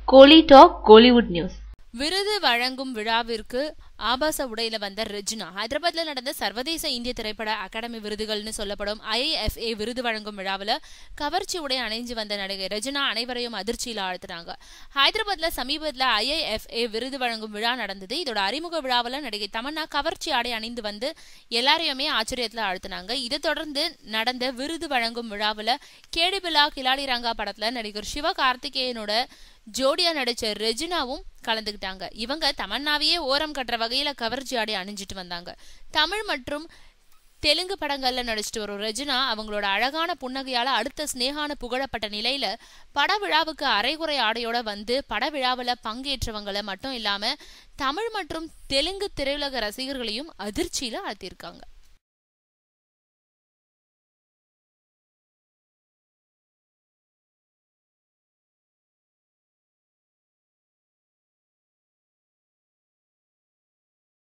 கோலி talk Kollywood news விருது வழங்கும் விழாவிற்கு ஆபாச உடையில வந்த ரெஜினா ஹைதராபாத்ல நடந்த சர்வதேச இந்திய திரைப்பட அகாடமி விருதுகள்னு சொல்லப்படும் ஐஎஃப்ஏ விருது வழங்கும் விழாவில் கவர்ச்சி உடை அணிஞ்சு வந்த நடிகை ரெஜினா அனைவரையும் அதிர்ச்சியில் ஆழ்த்தினாங்க ஹைதராபாத்ல சமீபத்தில் ஐஐஎஃப்ஏ விருது வழங்கும் விழா நடந்தது இதோட அறிமுக விழாவில் நடிகை தமன்னா கவர்ச்சி ஆடை அணிந்து வந்து எல்லாரையுமே ஆச்சரியத்தில் ஆழ்த்தினாங்க இதை தொடர்ந்து நடந்த விருது வழங்கும் விழாவில் கேடிபிலா கிலாடி ரங்கா படத்துல நடிகர் சிவ கார்த்திகேயனோட ஜோடியா நடிச்ச ரெஜினாவும் கலந்துக்கிட்டாங்க இவங்க தமன்னாவையே ஓரம் கட்டுற வகையில கவர்ச்சி ஆடை அணிஞ்சிட்டு வந்தாங்க தமிழ் மற்றும் தெலுங்கு படங்கள்ல நடிச்சிட்டு வரும் ரெஜினா அவங்களோட அழகான புன்னகையால அடுத்த ஸ்னேகான புகழப்பட்ட நிலையில பட விழாவுக்கு அரைகுறை ஆடையோட வந்து பட விழாவில் பங்கேற்றவங்களை மட்டும் இல்லாம தமிழ் மற்றும் தெலுங்கு திரையுலக ரசிகர்களையும் அதிர்ச்சியில ஆழ்த்தியிருக்காங்க